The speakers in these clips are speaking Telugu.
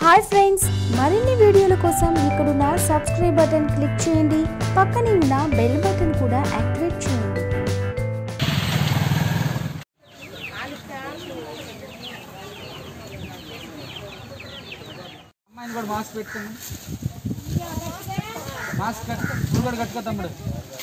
హాయ్ ఫ్రెండ్స్ మరిన్ని వీడియోల కోసం ఇక్కడున్న సబ్స్క్రైబ్ బటన్ క్లిక్ చేయండి పక్కనే ఉన్న బెల్ బటన్ కూడా యాక్టివేట్ చేయండి అమ్మాయిని కూడా మాస్క్ పెట్టుకోండి మాస్క్ కట్టు నువ్వు కూడా కట్టుకో తమ్ముడు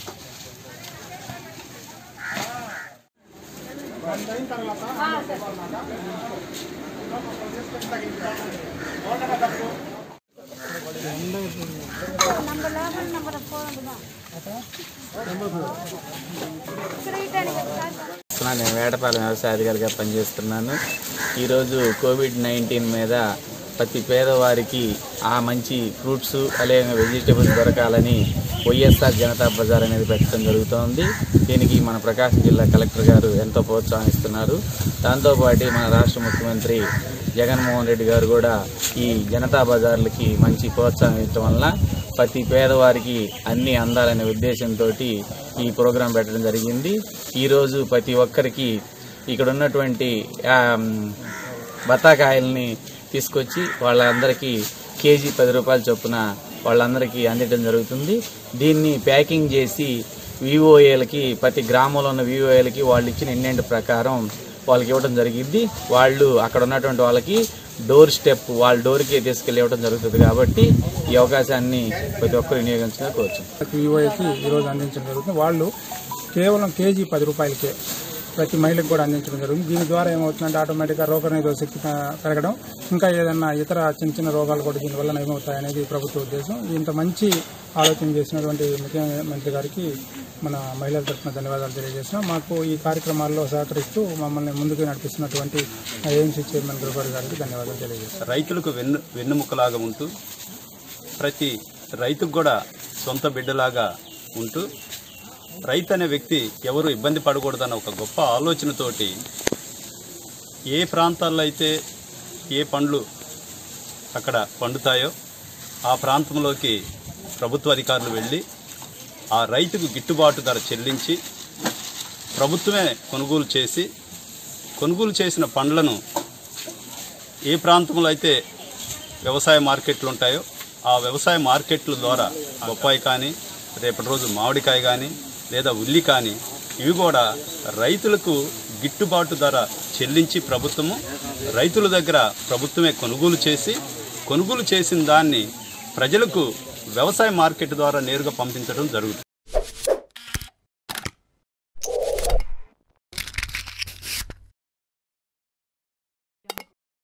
చేస్తున్నాను. నేను వేటపాలెం వ్యవసాయ అధికారిగా పనిచేస్తున్నాను ఈరోజు కోవిడ్ నైన్టీన్ మీద ప్రతి పేదవారికి ఆ మంచి ఫ్రూట్స్ అలాగే వెజిటేబుల్స్ దొరకాలని వైఎస్ఆర్ జనతా బజార్ అనేది పెట్టడం జరుగుతోంది దీనికి మన ప్రకాశం జిల్లా కలెక్టర్ గారు ఎంతో ప్రోత్సహిస్తున్నారు దాంతోపాటు మన రాష్ట్ర ముఖ్యమంత్రి జగన్మోహన్ రెడ్డి గారు కూడా ఈ జనతా బజార్లకి మంచి ప్రోత్సాహం ఇవ్వటం వల్ల ప్రతి పేదవారికి అన్ని అందాలనే ఉద్దేశంతో ఈ ప్రోగ్రాం పెట్టడం జరిగింది ఈరోజు ప్రతి ఒక్కరికి ఇక్కడ ఉన్నటువంటి ఆ, బత్తాకాయల్ని తీసుకొచ్చి వాళ్ళందరికీ కేజీ పది రూపాయల చొప్పున వాళ్ళందరికీ అందించడం జరుగుతుంది దీన్ని ప్యాకింగ్ చేసి వివోఏలకి ప్రతి గ్రామంలో ఉన్న వివోఏలకి వాళ్ళు ఇచ్చిన ఇండెంట్ ప్రకారం వాళ్ళకి ఇవ్వడం జరిగింది వాళ్ళు అక్కడ ఉన్నటువంటి వాళ్ళకి డోర్ స్టెప్ వాళ్ళ డోర్కి తీసుకెళ్ళి ఇవ్వడం జరుగుతుంది కాబట్టి ఈ అవకాశాన్ని ప్రతి ఒక్కరు వినియోగించుకుని కోరుచు వివోకి ఈరోజు అందించడం జరుగుతుంది వాళ్ళు కేవలం కేజీ పది రూపాయలకే ప్రతి మహిళకు కూడా అందించడం జరుగుతుంది దీని ద్వారా ఏమవుతుందంటే ఆటోమేటిక్గా రోగనిరోధక శక్తి పె- పెరగడం ఇంకా ఏదైనా ఇతర చిన్న చిన్న రోగాలు కూడా దీనివల్ల నయమవుతాయి అనేది ప్రభుత్వ ఉద్దేశం ఇంత మంచి ఆలోచన చేసినటువంటి ముఖ్యమంత్రి గారికి మన మహిళల తరఫున ధన్యవాదాలు తెలియజేస్తున్నాం మాకు ఈ కార్యక్రమాల్లో సహకరిస్తూ మమ్మల్ని ముందుకు నడిపిస్తున్నటువంటి ఏఎంసీ చైర్మన్ గురుగారు గారికి ధన్యవాదాలు తెలియజేస్తున్నాం రైతులకు వెన్ను వెన్నుముక్కలాగా ఉంటూ ప్రతి రైతుకు కూడా సొంత బిడ్డలాగా ఉంటూ రైతు అనే వ్యక్తి ఎవరు ఇబ్బంది పడకూడదన్న ఒక గొప్ప ఆలోచనతోటి ఏ ప్రాంతాల్లో అయితే ఏ పండ్లు అక్కడ పండుతాయో ఆ ప్రాంతంలోకి ప్రభుత్వ అధికారులు వెళ్ళి ఆ రైతుకు గిట్టుబాటు ధర చెల్లించి ప్రభుత్వమే కొనుగోలు చేసి కొనుగోలు చేసిన పండ్లను ఏ ప్రాంతంలో అయితే వ్యవసాయ మార్కెట్లు ఉంటాయో ఆ వ్యవసాయ మార్కెట్ల ద్వారా బొప్పాయి కానీ రేపటి రోజు మామిడికాయ కానీ లేదా ఉల్లి కానీ ఇవి కూడా రైతులకు గిట్టుబాటు ధర చెల్లించి ప్రభుత్వము రైతుల దగ్గర ప్రభుత్వమే కొనుగోలు చేసి కొనుగోలు చేసిన దాన్ని ప్రజలకు వ్యవసాయ మార్కెట్ ద్వారా నేరుగా పంపించడం జరుగుతుంది